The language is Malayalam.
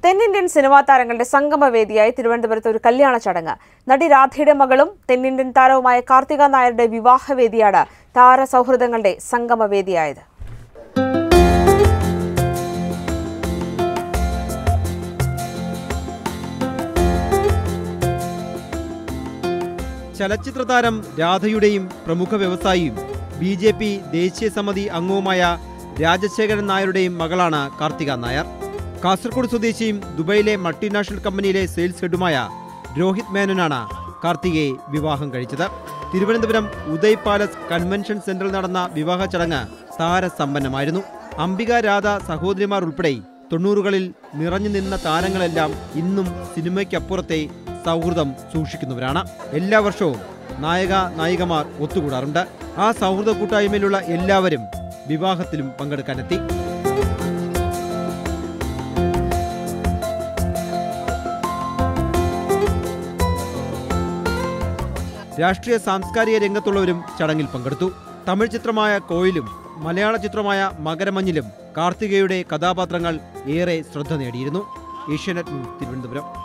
തെന്നിന്ത്യൻ സിനിമാ താരങ്ങളുടെ സംഗമവേദിയായി തിരുവനന്തപുരത്ത് ഒരു കല്യാണ ചടങ്ങ് നടി രാധയുടെ മകളും തെന്നിന്ത്യൻ താരവുമായ കാർത്തിക നായരുടെ വിവാഹവേദിയാണ് താരസൗഹൃദങ്ങളുടെ സംഗമവേദിയായത് ചലച്ചിത്ര താരം രാധയുടെയും പ്രമുഖ വ്യവസായിയും ബി ജെ പി ദേശീയ സമിതി അംഗവുമായ രാജശേഖരൻ നായരുടെയും മകളാണ് കാർത്തിക നായർ കാസർഗോഡ് സ്വദേശിയും ദുബൈയിലെ മൾട്ടിനാഷണൽ കമ്പനിയിലെ സെയിൽസ് ഹെഡുമായ രോഹിത് മേനോനാണ് കാർത്തികയെ വിവാഹം കഴിച്ചത് തിരുവനന്തപുരം ഉദയ് പാലസ് കൺവെൻഷൻ സെന്ററിൽ നടന്ന വിവാഹ ചടങ്ങ് താരസമ്പന്നമായിരുന്നു അംബിക രാധ സഹോദരിമാർ ഉൾപ്പെടെ തൊണ്ണൂറുകളിൽ നിറഞ്ഞു നിന്ന താരങ്ങളെല്ലാം ഇന്നും സിനിമയ്ക്കപ്പുറത്തെ സൗഹൃദം സൂക്ഷിക്കുന്നവരാണ് എല്ലാ വർഷവും നായക നായികമാർ ഒത്തുകൂടാറുണ്ട് ആ സൗഹൃദ കൂട്ടായ്മയിലുള്ള എല്ലാവരും വിവാഹത്തിലും പങ്കെടുക്കാനെത്തി രാഷ്ട്രീയ സാംസ്കാരിക രംഗത്തുള്ളവരും ചടങ്ങിൽ പങ്കെടുത്തു തമിഴ് ചിത്രമായ കോയിലും മലയാള ചിത്രമായ മകരമഞ്ഞിലും കാർത്തികയുടെ കഥാപാത്രങ്ങൾ ഏറെ ശ്രദ്ധ നേടിയിരുന്നു ഏഷ്യാനെറ്റ് ന്യൂസ് തിരുവനന്തപുരം